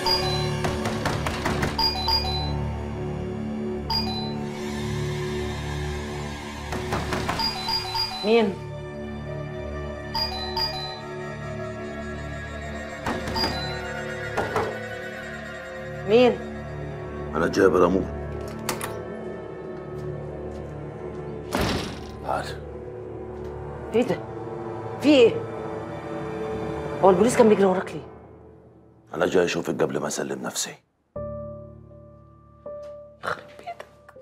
مين؟ مين؟ انا جابر امور تعال ايه ده؟ في ايه؟ هو البوليس كان بيجري وراك ليه؟ انا جاي اشوفك قبل ما اسلم نفسي يخرب بيتك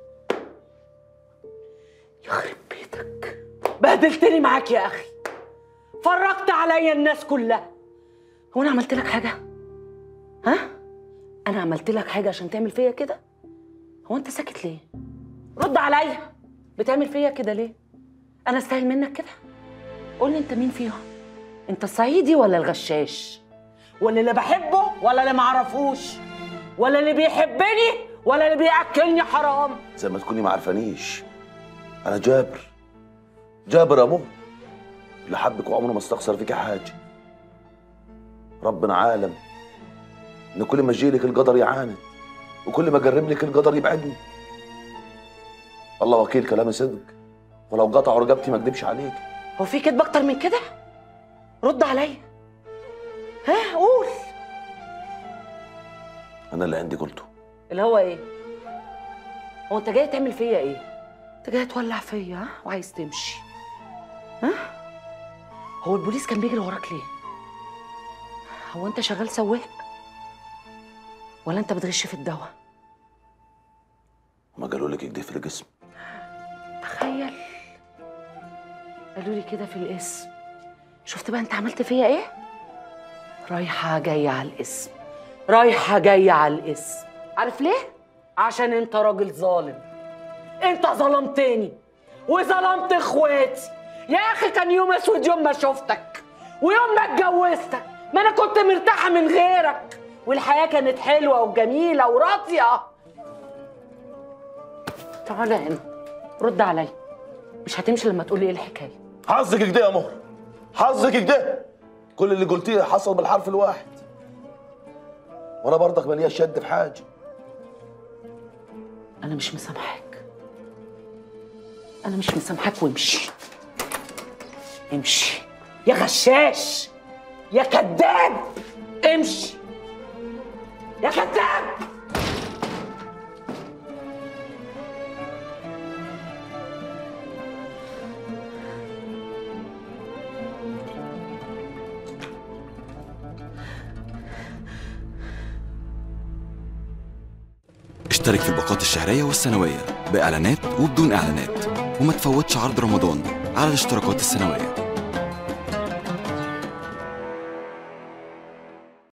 يخرب بيتك بهدلتني معاك يا اخي فرجت عليا الناس كلها هو انا عملت لك حاجه ها انا عملت لك حاجه عشان تعمل فيا كده هو انت ساكت ليه رد عليا بتعمل فيا كده ليه انا استاهل منك كده قول لي انت مين فيهم انت الصعيدي ولا الغشاش ولا اللي بحبه ولا اللي معرفوش ولا اللي بيحبني ولا اللي بياكلني حرام زي ما تكوني ما عارفانيش انا جابر جابر امور اللي حبك وعمره ما استخسر فيك حاجه ربنا عالم ان كل ما اجيلك القدر يعاند وكل ما اقرب لك القدر يبعدني الله وكيل كلامي صدق ولو قطعوا رقبتي ما اكدبش عليك هو في كدب اكتر من كده رد عليا ها قول انا اللي عندي قلته اللي هو ايه هو انت جاي تعمل فيا ايه انت جاي تولع فيا ها وعايز تمشي ها هو البوليس كان بيجري وراك ليه هو انت شغال سواق ولا انت بتغش في الدواء ما قالوا لك اكدي في الجسم تخيل قالوا لي كده في الاسم شفت بقى انت عملت فيا ايه رايحه جايه على الاسم رايحه جايه على الاسم عارف ليه عشان انت راجل ظالم انت ظلمتني وظلمت اخواتي يا اخي كان يوم اسود يوم ما شفتك ويوم ما اتجوزتك ما انا كنت مرتاحه من غيرك والحياه كانت حلوه وجميله وراضيه تعالى هنا رد عليا مش هتمشي لما تقولي ايه الحكايه حظك كده يا مهر حظك كده كل اللي قلتيه حصل بالحرف الواحد وانا برضك ملياش شد في حاجه انا مش مسامحاك انا مش مسامحاك وامشي امشي يا غشاش يا كذاب امشي يا كذاب اشترك في الباقات الشهرية والسنوية بإعلانات وبدون إعلانات وما تفوتش عرض رمضان على الاشتراكات السنوية